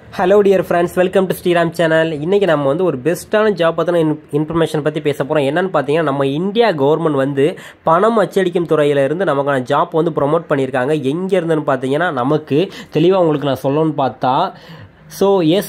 hello dear friends welcome to Sriram channel இன்றைக்கி நம்ம வந்து ஒரு பெஸ்ட்டான ஜாப் பற்றின இன் இன்ஃபர்மேஷன் பற்றி பேச போகிறோம் என்னன்னு பார்த்தீங்கன்னா நம்ம இந்தியா கவர்மெண்ட் வந்து பணம் அச்சடிக்கும் துறையில இருந்து நமக்கான ஜாப் வந்து ப்ரொமோட் பண்ணியிருக்காங்க எங்கே இருந்துன்னு பார்த்தீங்கன்னா நமக்கு தெளிவாக உங்களுக்கு நான் சொல்லணும்னு பார்த்தா ஸோ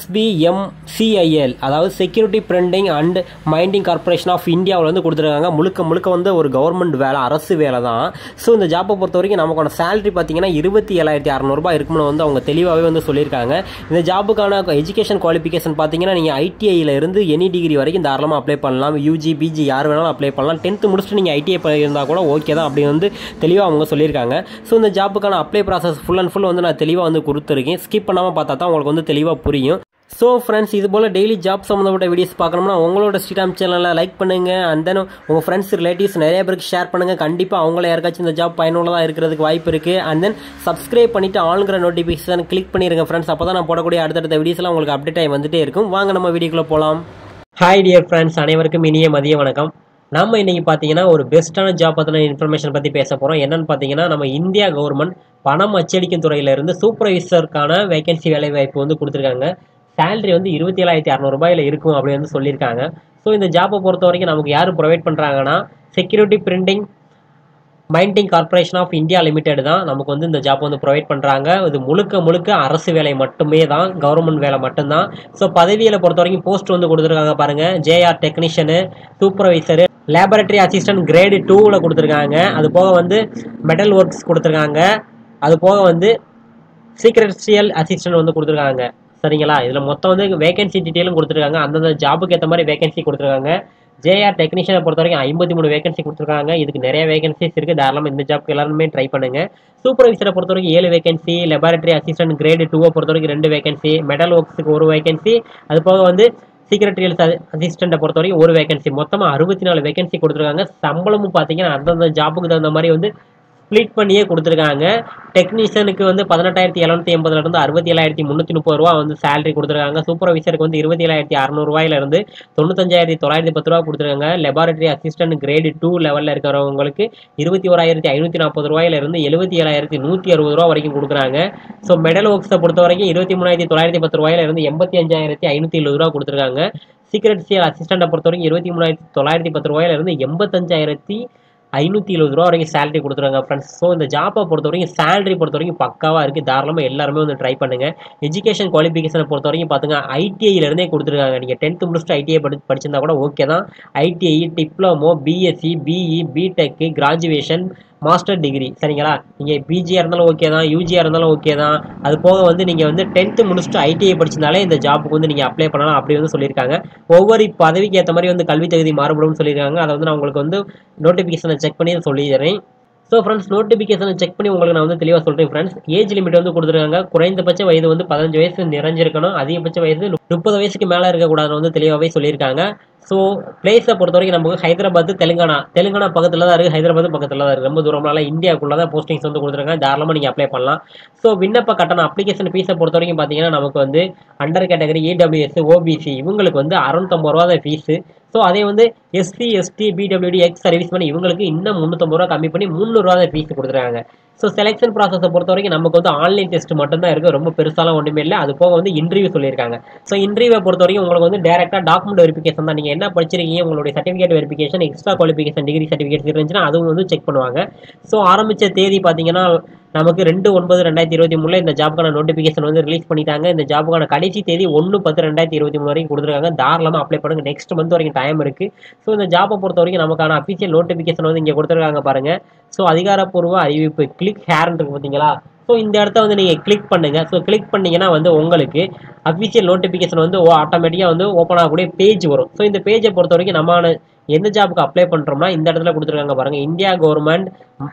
எஸ்பிஎம்சிஐஎல் அதாவது security printing and minting corporation of இந்தியாவில் வந்து கொடுத்துருக்காங்க முழுக்க முழுக்க வந்து ஒரு கவர்மெண்ட் வேலை அரசு வேலை தான் ஸோ இந்த ஜாப்பை பொறுத்த வரைக்கும் நமக்கான சேலரி பார்த்தீங்கன்னா இருபத்தி ஏழாயிரத்தி அறநூறுபா இருக்கும்னு வந்து அவங்க தெளிவாகவே வந்து சொல்லியிருக்காங்க இந்த ஜாப்புக்கான எஜுகேஷன் குவாலிஃபிகேஷன் பார்த்தீங்கன்னா நீங்கள் ஐடிஐயில் இருந்து எனி டிகிரி வரைக்கும் தாராளமாக அப்ளை பண்ணலாம் யூஜி பிஜி யார் வேணாலும் அப்ளை பண்ணலாம் டென்த்து முடிச்சுட்டு நீங்கள் ஐடிஐ இருந்தால் கூட ஓகே தான் அப்படின்னு வந்து தெளிவாக அவங்க சொல்லியிருக்காங்க ஸோ இந்த ஜாப்புக்கான apply process full and full வந்து நான் தெளிவாக வந்து கொடுத்துருக்கேன் ஸ்கிப் பண்ணாமல் பார்த்தா தான் உங்களுக்கு வந்து தெளிவாக புரியும் ஸோ ஃப்ரெண்ட்ஸ் இது போல் டெய்லி ஜாப் சம்மந்தப்பட்ட வீடியோஸ் பார்க்கணும்னா உங்களோட ஸ்ரீராம் சேனலில் லைக் பண்ணுங்கள் அண்ட் தென் உங்கள் ஃப்ரெண்ட்ஸ் ரிலேட்டிவ்ஸ் நிறைய பேருக்கு ஷேர் பண்ணுங்கள் கண்டிப்பாக அவங்கள யாருக்காச்சும் இந்த ஜாப் பயனுள்ளதாக இருக்கிறதுக்கு வாய்ப்பு இருக்குது அண்ட் தென் சப்ஸ்கிரைப் பண்ணிவிட்டு ஆளுங்கிற நோட்டிஃபிகேஷன் கிளிக் பண்ணிடுங்க ஃப்ரெண்ட்ஸ் அப்போ தான் நான் போடக்கூடிய அடுத்தடுத்த வீடியோஸ்லாம் உங்களுக்கு அப்டேட் ஆகி வந்துட்டே இருக்கும் வாங்க நம்ம வீடியோக்குள்ளே போகலாம் ஹாய் டியர் ஃப்ரெண்ட்ஸ் அனைவருக்கும் இனிய மதிய வணக்கம் நம்ம இன்னைக்கு பார்த்தீங்கன்னா ஒரு பெஸ்ட்டான ஜாப் பற்றின இன்ஃபர்மேஷன் பற்றி பேச போகிறோம் என்னன்னு பார்த்தீங்கன்னா நம்ம இந்தியா கவர்மெண்ட் பணம் அச்சடிக்கும் துறையிலிருந்து சூப்பர்வைசருக்கான வேகன்சி வேலை வாய்ப்பு வந்து கொடுத்துருக்காங்க சேலரி வந்து இருபத்தி ஏழாயிரத்தி அறநூறுபாயில் இருக்கும் அப்படி வந்து சொல்லியிருக்காங்க ஸோ இந்த ஜாப்பை பொறுத்த வரைக்கும் நமக்கு யார் ப்ரொவைட் பண்ணுறாங்கன்னா security printing minting corporation of India limited தான் நமக்கு வந்து இந்த ஜாப் வந்து ப்ரொவைட் பண்ணுறாங்க இது முழுக்க முழுக்க அரசு வேலை மட்டுமே தான் கவர்மெண்ட் வேலை மட்டும்தான் ஸோ பதவியில் பொறுத்த வரைக்கும் போஸ்ட் வந்து கொடுத்துருக்காங்க பாருங்கள் JR technician supervisor laboratory assistant grade டூவில் கொடுத்துருக்காங்க அது போக வந்து மெட்டல் ஒர்க்ஸ் கொடுத்துருக்காங்க அது போக வந்து சீக்ரெட்ரியல் அசிஸ்டன்ட் வந்து கொடுத்துருக்காங்க சரிங்களா இதில் மொத்தம் வந்து வேகன்சி டீட்டெயிலும் கொடுத்துருக்காங்க அந்தந்த ஜாபுக்கு ஏற்ற மாதிரி வேகன்சி கொடுத்துருக்காங்க ஜேஆர் டெக்னீஷியனை பொறுத்த வரைக்கும் ஐம்பத்தி மூணு வேகன்சி கொடுத்துருக்காங்க இதுக்கு நிறைய வேகன்சிஸ் இருக்குது தாராளமாக இந்த ஜாப்க்கு எல்லாருமே ட்ரை பண்ணுங்க சூப்பர்வைசரை பொறுத்த வரைக்கும் ஏழு வேகன்சி லெபார்டரி அசிஸ்டன்ட் கிரேடு டூவை பொறுத்த வரைக்கும் ரெண்டு வேகன்சி மெடல் ஒர்க்ஸுக்கு ஒரு வேகன்சி அது போக வந்து சீக்ரெட்டரியல் அசிஸ்டண்ட்டை பொறுத்த வரைக்கும் ஒரு வேகன்சி மொத்தமாக அறுபத்தி நாலு வேகன்சி கொடுத்துருக்காங்க சம்பளமும் பார்த்தீங்கன்னா அந்தந்த ஜாப்புக்கு தகுந்த மாதிரி வந்து ஸ்ப்ளிட் பண்ணியே கொடுத்துருக்காங்க டெக்னீஷியனுக்கு வந்து பதினெட்டாயிரத்தி எழுநூத்தி எண்பதுலேருந்து அறுபத்தி ஏழாயிரத்தி முந்நூற்றி முப்பது ரூபா வந்து சேலரி கொடுத்துருக்காங்க சூப்பர்வைசருக்கு வந்து இருபத்தி ஏழாயிரத்தி அறநூறுவாயிலிருந்து தொண்ணூத்தஞ்சாயிரத்தி தொள்ளாயிரத்தி பத்து ரூபா கொடுத்துருக்காங்க லெபார்டரி அசிஸ்டன்ட் கிரேடு டூ லெவலில் இருக்கிறவங்களுக்கு இருபத்தி ஓராயிரத்தி ஐநூற்றி நாற்பது ரூபாயிலிருந்து எழுபத்தி ஏழாயிரத்தி நூற்றி அறுபது ரூபா வரைக்கும் கொடுக்குறாங்க ஸோ மெடல் ஒர்க்ஸை பொறுத்த வரைக்கும் இருபத்தி மூணாயிரத்தி தொள்ளாயிரத்தி பத்து ரூபாயிலிருந்து எண்பத்தி அஞ்சாயிரத்தி ஐநூற்றி எழுபது ரூபா கொடுத்துருக்காங்க சீக்ரெட் சிஎல் அசிஸ்டண்ட்டை பொறுத்த வரைக்கும் இருபத்தி மூணாயிரத்தி தொள்ளாயிரத்தி பத்து ரூபாயிலிருந்து எண்பத்தஞ்சாயிரத்தி ஐநூற்றி எழுபது ரூபா வரைக்கும் சேலரி கொடுத்துருவாங்க ஃப்ரெண்ட்ஸ் ஸோ இந்த ஜாப்பை பொறுத்த வரைக்கும் சேலரி பொறுத்த வரைக்கும் பக்காவாக இருக்குது தாராளமாக எல்லாருமே வந்து ட்ரை பண்ணுங்கள் எஜுகேஷன் குவாலிஃபிகேஷனை பொறுத்த வரைக்கும் பார்த்துங்க ஐடிஐலேருந்தே கொடுத்துருக்காங்க நீங்கள் டென்த்து முடிச்சுட்டு ஐடிஐ படி படிச்சிருந்தா கூட ஓகே தான் ஐடிஐ டிப்ளமோ பிஎஸ்சி பிஇ பிடெக்கு கிராஜுவேஷன் மாஸ்டர் டிகிரி சரிங்களா நீங்கள் பிஜியாக இருந்தாலும் ஓகே தான் யூஜியாக இருந்தாலும் ஓகே தான் அது போக வந்து நீங்கள் வந்து டென்த்து முடிச்சுட்டு ஐடிஐ படிச்சிருந்தாலே இந்த ஜாப்புக்கு வந்து நீங்கள் அப்ளை பண்ணலாம் அப்படி வந்து சொல்லியிருக்காங்க ஒவ்வொரு பதவிக்கு ஏற்ற மாதிரி வந்து கல்வி தகுதி மாறுபடும் சொல்லியிருக்காங்க அதை வந்து நான் உங்களுக்கு வந்து நோட்டிஃபிகேஷனை செக் பண்ணி சொல்லிடுறேன் ஸோ ஃப்ரெண்ட்ஸ் நோட்டிஃபிகேஷனை செக் பண்ணி உங்களுக்கு நான் வந்து தெளிவாக சொல்கிறேன் ஃப்ரெண்ட்ஸ் ஏஜ் லிமிட் வந்து கொடுத்துருக்காங்க குறைந்தபட்ச வயது வந்து பதினஞ்சு வயசு நிறைஞ்சிருக்கணும் அதிகபட்ச வயது முப்பது வயசுக்கு மேலே இருக்கக்கூடாதுன்னு வந்து தெளிவாகவே சொல்லியிருக்காங்க ஸோ பிளேஸை பொறுத்த வரைக்கும் நமக்கு ஹைதராபாத் தெலுங்கானா தெலுங்கானா பக்கத்தில் தான் இருக்குது ஹைதராபாத் பக்கத்தில் தான் இருக்குது ரொம்ப தூரம்னால இந்தியாவுக்குள்ள தான் போஸ்டிங்ஸ் வந்து கொடுத்துருக்காங்க தாராளமாக நீங்கள் அப்ளை பண்ணலாம் ஸோ விண்ணப்ப கட்டணம் அப்ளிகேஷன் ஃபீஸை பொறுத்த வரைக்கும் பார்த்தீங்கன்னா நமக்கு வந்து அண்டர் கேட்டகரி இடபிள்யூஎஸ் ஓபிசி இவங்களுக்கு வந்து அறுநூத்தம்பது ரூபா தான் ஃபீஸு ஸோ அதே வந்து SC ST PWD ex service பண்ணி இவங்களுக்கு இன்னும் முந்நூற்றம்பது ரூபா கம்மி பண்ணி முந்நூறுரூவா தான் ஃபீஸ் கொடுத்துருக்காங்க ஸோ செலெக்ஷன் ப்ராசஸை பொறுத்த வரைக்கும் நமக்கு வந்து ஆன்லைன் டெஸ்ட் மட்டும்தான் இருக்குது ரொம்ப பெருசாலாம் ஒன்றுமே இல்லை அது போக வந்து இன்டர்வியூ சொல்லியிருக்காங்க ஸோ இன்டர்வியூவை பொறுத்த வரைக்கும் உங்களுக்கு வந்து டேரெக்டாக டாக்குமெண்ட் வெரிஃபிகேஷன் தான் நீங்கள் என்ன படிச்சிருக்கீங்க உங்களுடைய certificate verification extra qualification degree certificate இருந்துச்சுன்னா அதுவும் வந்து செக் பண்ணுவாங்க ஸோ ஆரம்பித்த தேதி பார்த்தீங்கன்னா நமக்கு ரெண்டு ஒன்பது ரெண்டாயிரத்தி இருபத்தி மூணுல இந்த ஜாப்புக்கான நோட்டிஃபிகேஷன் வந்து ரிலீஸ் பண்ணிட்டாங்க இந்த ஜாப்புக்கான கடைசி தேதி ஒன்று பத்து ரெண்டாயிரத்தி இருபத்தி மூணு வரைக்கும் கொடுத்துருக்காங்க தாராளமாக அப்ளை பண்ணுங்க நெக்ஸ்ட் மந்த் வரைக்கும் டைம் இருக்கு ஸோ இந்த ஜாப்பை பொறுத்த வரைக்கும் நமக்கான அஃபிஷியல் நோட்டிஃபிகேஷன் வந்து இங்கே கொடுத்துருக்காங்க பாருங்க ஸோ அதிகாரப்பூர்வ அறிவிப்பு கிளிக் ஹேர்னு இருக்கு பார்த்தீங்களா ஸோ இந்த இடத்த வந்து நீங்கள் கிளிக் பண்ணுங்க ஸோ கிளிக் பண்ணீங்கன்னா வந்து உங்களுக்கு அஃபிஷியல் நோட்டிஃபிகேஷன் வந்து ஆட்டோமேட்டிக்காக வந்து ஓப்பன் ஆகக்கூடிய பேஜ் வரும் ஸோ இந்த பேஜை பொறுத்த வரைக்கும் நம்ம எந்த ஜாப்புக்கு அப்ளை பண்ணுறோம்னா இந்த இடத்துல கொடுத்துருக்காங்க பாருங்க இந்தியா கவர்மெண்ட்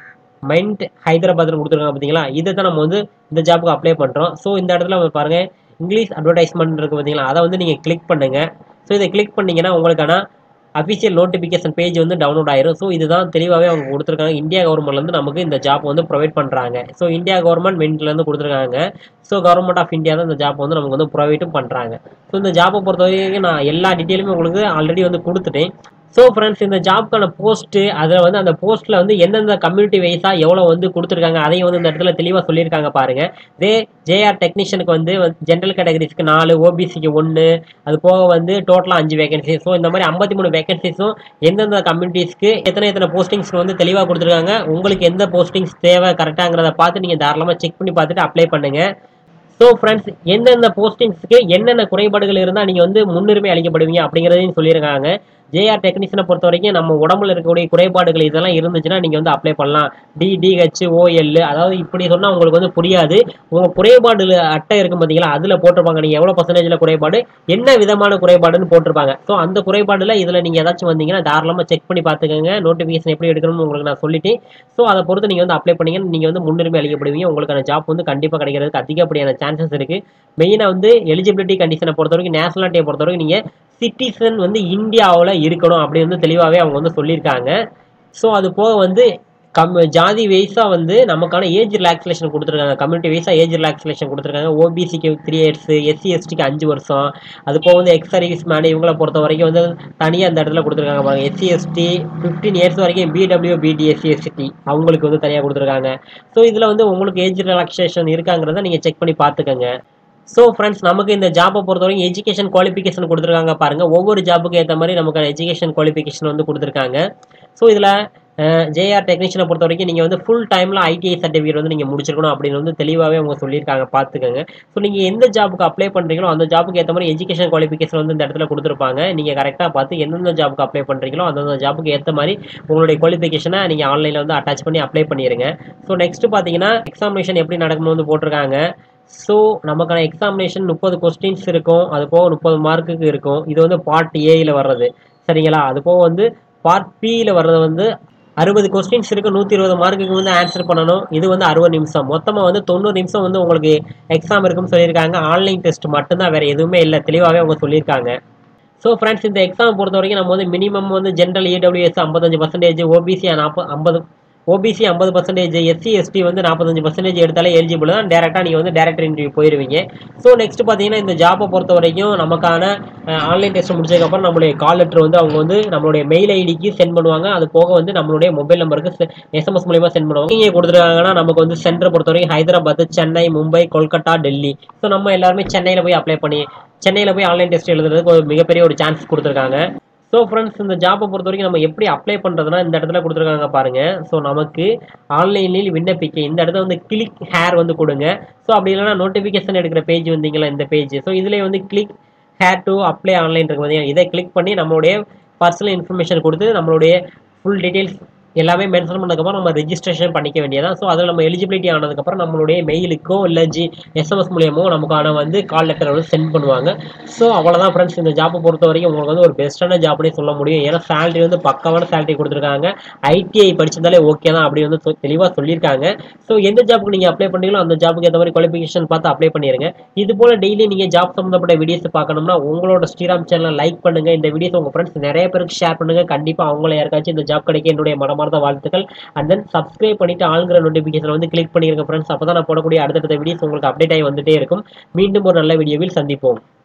மைண்ட் ஹைதராபாத்னு கொடுத்துருக்காங்க பார்த்தீங்களா இதை தான் நம்ம வந்து இந்த ஜாப்புக்கு அப்ளை பண்ணுறோம் ஸோ இந்த இடத்துல பாருங்கள் இங்கிலீஷ் அட்வர்டைஸ்மெண்ட் இருக்குது பார்த்தீங்களா அதை வந்து நீங்கள் கிளிக் பண்ணுங்கள் ஸோ இதை கிளிக் பண்ணிங்கன்னா உங்களுக்கான அஃபிஷியல் நோட்டிஃபிகேஷன் பேஜ் வந்து டவுன்லோட் ஆயிரும் ஸோ இதுதான் தெளிவாகவே அவங்க கொடுத்துருக்காங்க இந்தியா கவர்மெண்ட்லேருந்து நமக்கு இந்த ஜாப் வந்து ப்ரொவைட் பண்ணுறாங்க ஸோ இந்தியா கவர்மெண்ட் மென்ட்லேருந்து கொடுத்துருக்காங்க ஸோ கவர்மெண்ட் ஆஃப் இந்தியா தான் இந்த ஜாப் வந்து நமக்கு வந்து ப்ரொவைட்டும் பண்ணுறாங்க ஸோ இந்த ஜாப்பை பொறுத்த வரைக்கும் நான் எல்லா டீட்டெயிலுமே உங்களுக்கு ஆல்ரெடி வந்து கொடுத்துட்டேன் ஸோ ஃப்ரெண்ட்ஸ் இந்த ஜாப்க்கான போஸ்ட்டு அதில் வந்து அந்த போஸ்ட்டில் வந்து எந்தெந்த கம்யூனிட்டி வைஸாக எவ்வளோ வந்து கொடுத்துருக்காங்க அதையும் வந்து இந்த இடத்துல தெளிவாக சொல்லியிருக்காங்க பாருங்க இதே ஜேஆர் டெக்னீஷியனுக்கு வந்து ஜென்ரல் கேட்டகரிஸ்க்கு நாலு ஓபிசிக்கு ஒன்று அது போக வந்து டோட்டலாக அஞ்சு வேகன்சி ஸோ இந்த மாதிரி ஐம்பத்தி மூணு வேகன்சிஸும் எந்தெந்த கம்யூனிட்டிஸ்க்கு எத்தனை எத்தனை போஸ்டிங்ஸ்க்கு வந்து தெளிவாக கொடுத்துருக்காங்க உங்களுக்கு எந்த போஸ்டிங்ஸ் தேவை கரெக்டாங்கிறத பார்த்து நீங்கள் தாராளமாக செக் பண்ணி பார்த்துட்டு அப்ளை பண்ணுங்கள் ஸோ ஃப்ரெண்ட்ஸ் எந்தெந்த போஸ்டிங்ஸ்க்கு என்னென்ன குறைபாடுகள் இருந்தால் நீங்கள் வந்து முன்னுரிமை அளிக்கப்படுவீங்க அப்படிங்கிறதையும் சொல்லியிருக்காங்க ஜேஆர் டெக்னீஷியனை பொறுத்த வரைக்கும் நம்ம உடம்புல இருக்கக்கூடிய குறைபாடுகள் இதெல்லாம் இருந்துச்சுன்னா நீங்கள் வந்து அப்ளை பண்ணலாம் டிடிஹெச் ஓஎல் அதாவது இப்படி சொன்னால் உங்களுக்கு வந்து புரியாது உங்கள் குறைபாடு அட்டை இருக்கும் பார்த்தீங்களா அதில் போட்டிருப்பாங்க நீங்கள் எவ்வளோ பர்சன்டேஜில் குறைபாடு என்ன விதமான குறைபாடுன்னு போட்டிருப்பாங்க ஸோ அந்த குறைபாடில் இதில் நீங்கள் ஏதாச்சும் வந்தீங்கன்னா தாராளமாக செக் பண்ணி பார்த்துக்கோங்க நோட்டிஃபிகேஷன் எப்படி எடுக்கணும்னு உங்களுக்கு நான் சொல்லிட்டேன் ஸோ அதை பொறுத்து நீங்கள் வந்து அப்ளை பண்ணீங்கன்னா நீங்கள் வந்து முன்னுரிமை அளிக்கப்படுவீங்க உங்களுக்கான ஜாப் வந்து கண்டிப்பாக கிடைக்கிறதுக்கு அதிகப்படியான சான்சஸ் இருக்குது மெயினாக வந்து எலிஜிபிலிட்டி கண்டிஷனை பொறுத்த வரைக்கும் நேஷனாலிட்டியை பொறுத்த வரைக்கும் நீங்கள் சிட்டிசன் வந்து இந்தியாவில் இருக்கணும் அப்படின்னு வந்து தெளிவாகவே அவங்க வந்து சொல்லியிருக்காங்க ஸோ அது போக வந்து கம் ஜாதி வைஸாக வந்து நமக்கான ஏஜ் ரிலாக்ஸேஷன் கொடுத்துருக்காங்க கம்யூனிட்டி வைஸாக ஏஜ் ரிலாக்ஸேஷன் கொடுத்துருக்காங்க ஓபிசிக்கு த்ரீ இயர்ஸ் எஸ்சி எஸ்டிக்கு அஞ்சு வருஷம் அது போக வந்து எக்ஸ் சர்வீஸ் மேன் இவங்கள பொறுத்த வரைக்கும் வந்து தனியாக அந்த இடத்துல கொடுத்துருக்காங்க பாருங்க எஸ்சி எஸ்டி ஃபிஃப்டீன் இயர்ஸ் வரைக்கும் பிடபிள்யூ பிடி எஸ்சி எஸ்டி அவங்களுக்கு வந்து தனியாக கொடுத்துருக்காங்க ஸோ இதில் வந்து உங்களுக்கு ஏஜ் ரிலாக்ஸேஷன் இருக்காங்கிறத நீங்கள் செக் பண்ணி பார்த்துக்கோங்க ஸோ ஃப்ரெண்ட்ஸ் நமக்கு இந்த ஜாப்பை பொறுத்த வரைக்கும் எஜுகேஷன் குவாலிஃபிகேஷன் கொடுத்துருக்காங்க பாருங்க ஒவ்வொரு ஜாப்புக்கு ஏற்ற மாதிரி நமக்கான எஜுகேஷன் குவாலிஃபிகேஷன் வந்து கொடுத்துருக்காங்க ஸோ இதில் ஜேஆர் டெக்னீஷியனை பொறுத்த வரைக்கும் நீங்கள் வந்து ஃபுல் டைமில் ஐடிஐ சர்டிஃபிகேட் வந்து நீங்கள் முடிச்சிருக்கணும் அப்படின்னு வந்து தெளிவாகவே அவங்க சொல்லியிருக்காங்க பார்த்துக்கோங்க ஸோ நீங்கள் எந்த ஜாப்புக்கு அப்ளை பண்ணுறீங்களோ அந்த ஜாப்புக்கு ஏற்ற மாதிரி எஜுகேஷன் குவாலிஃபிகேஷன் வந்து இந்த இடத்துல கொடுத்துருப்பாங்க நீங்கள் கரெக்டாக பார்த்து எந்தெந்த ஜாப்புக்கு அப்ளை பண்ணுறீங்களோ அந்தந்த ஜாப்புக்கு ஏற்ற மாதிரி உங்களுடைய குவாலிஃபிகேஷனை நீங்கள் ஆன்லைனில் வந்து அட்டாச் பண்ணி அப்ளை பண்ணிடுங்க ஸோ நெக்ஸ்ட் பார்த்தீங்கன்னா எக்ஸாமினேஷன் எப்படி நடக்கணும்னு வந்து போட்டிருக்காங்க ஸோ நமக்கான எக்ஸாமினேஷன் முப்பது கொஸ்டின்ஸ் இருக்கும் அது போக முப்பது மார்க்குக்கு இருக்கும் இது வந்து பார்ட் ஏயில் வர்றது சரிங்களா அது போக வந்து பார்ட் பியில் வர்றது வந்து அறுபது கொஸ்டின்ஸ் இருக்கு நூற்றி இருபது மார்க்குக்கு வந்து ஆன்சர் பண்ணணும் இது வந்து அறுபது நிமிஷம் மொத்தமாக வந்து தொண்ணூறு நிமிஷம் வந்து உங்களுக்கு எக்ஸாம் இருக்குன்னு சொல்லியிருக்காங்க ஆன்லைன் டெஸ்ட் மட்டும்தான் வேறு எதுவுமே இல்லை தெளிவாகவே அவங்க சொல்லியிருக்காங்க ஸோ ஃப்ரெண்ட்ஸ் இந்த எக்ஸாம் பொறுத்த வரைக்கும் நம்ம வந்து மினிமம் வந்து ஜென்ரல் இடபிள்யூஎஸ் ஐம்பத்தஞ்சு பர்சன்டேஜ் ஓபிசி நாற்பது ஐம்பது ஓபிசி ஐம்பது பர்சன்டேஜ் எஸ்சி எஸ்டி வந்து நாற்பத்தஞ்சு பர்சன்டேஜ் எடுத்தாலே எலிஜிபிள் தான் டேரெக்டாக நீங்கள் வந்து டேரக்டர் இன்டர்வியூ போயிருவீங்க ஸோ நெக்ஸ்ட் பார்த்தீங்கன்னா இந்த ஜாப்பை பொறுத்த வரைக்கும் நமக்கான ஆன்லைன் டெஸ்ட் முடிச்சதுக்கப்புறம் நம்மளுடைய கால் லெட்டர் வந்து அவங்க வந்து நம்மளுடைய மெயில் ஐடிக்கு சென்ட் பண்ணுவாங்க அது போக வந்து நம்மளுடைய மொபைல் நம்பருக்கு எஸ்எம்எஸ் மூலியமாக சென்ட் பண்ணுவாங்க இங்கே கொடுத்துருக்காங்கன்னா நமக்கு வந்து சென்டரை பொறுத்த வரைக்கும் ஹைதராபாத் சென்னை மும்பை கொல்கட்டா டெல்லி ஸோ நம்ம எல்லாருமே சென்னையில் போய் அப்ளை பண்ணி சென்னையில் போய் ஆன்லைன் டெஸ்ட் எழுதுறதுக்கு ஒரு மிகப்பெரிய ஒரு சான்ஸ் கொடுத்துருக்காங்க ஸோ ஃப்ரெண்ட்ஸ் இந்த ஜாப்பை பொறுத்த வரைக்கும் நம்ம எப்படி அப்ளை பண்ணுறதுனா இந்த இடத்துல கொடுத்துருக்காங்க பாருங்க ஸோ நமக்கு ஆன்லைனில் விண்ணப்பிக்க இந்த இடத்துல வந்து கிளிக் ஹேர் வந்து கொடுங்க ஸோ அப்படி இல்லைனா நோட்டிஃபிகேஷன் எடுக்கிற பேஜ் வந்தீங்களா இந்த பேஜ் ஸோ இதுலேயே வந்து click here to apply online இருக்கு பார்த்தீங்கன்னா இதை கிளிக் பண்ணி நம்மளுடைய பர்சனல் இன்ஃபர்மேஷன் கொடுத்து நம்மளுடைய ஃபுல் டீட்டெயில்ஸ் எல்லாமே மென்ஷன் பண்ணதுக்கப்புறம் நம்ம ரெஜிஸ்ட்ரேஷன் பண்ணிக்க வேண்டியதான் ஸோ அதில் நம்ம எலிஜிபிலிட்டி ஆனதுக்கப்புறம் நம்மளுடைய மெயிலுக்கோ இல்லை ஜி எஸ்எம்எஸ் மூலியமோ நமக்கான வந்து கால் லெட்டர் வந்து சென்ட் பண்ணுவாங்க ஸோ அவ்வளோதான் ஃப்ரெண்ட்ஸ் இந்த ஜாப்பை பொறுத்த வரைக்கும் உங்களுக்கு வந்து ஒரு பெஸ்ட்டான ஜாப்னே சொல்ல முடியும் ஏன்னா சேலரி வந்து பக்காவான சேலரி கொடுத்துருக்காங்க ஐடிஐ படிச்சிருந்தாலே ஓகே தான் அப்படி வந்து தெளிவாக சொல்லியிருக்காங்க ஸோ எந்த ஜாப்புக்கு நீங்கள் அப்ளை பண்ணீங்களோ அந்த ஜாப்புக்கு ஏற்ற மாதிரி குவாலிஃபிகேஷன் பார்த்து அப்ளை பண்ணிருங்க இது போல் டெய்லி நீங்கள் ஜாப் சம்மந்தப்பட்ட வீடியோஸ் பார்க்கணும்னா உங்களோட ஸ்ரீராம் சேனலை லைக் பண்ணுங்க இந்த வீடியோஸ் உங்கள் ஃப்ரெண்ட்ஸ் நிறைய பேருக்கு ஷேர் பண்ணுங்க கண்டிப்பாக அவங்கள யாருக்காச்சும் இந்த ஜாப் கிடைக்க என்னுடைய மனமார்ந்த வாழ்த்துக்கள் அண்ட் தென் சப்ஸ்கிரைப் பண்ணிட்டு ஆளுங்கிற நோட்டிஃபிகேஷன் வந்து கிளிக் பண்ணிருங்க ஃப்ரெண்ட்ஸ் அப்போ தான் நான் போடக்கூடிய அடுத்தடுத்த வீடியோஸ் உங்களுக்கு அப்டேட் ஆகி வந்துட்டே இருக்கும் மீண்டும் ஒரு நல்ல வீடியோவில் சந்திப்போம்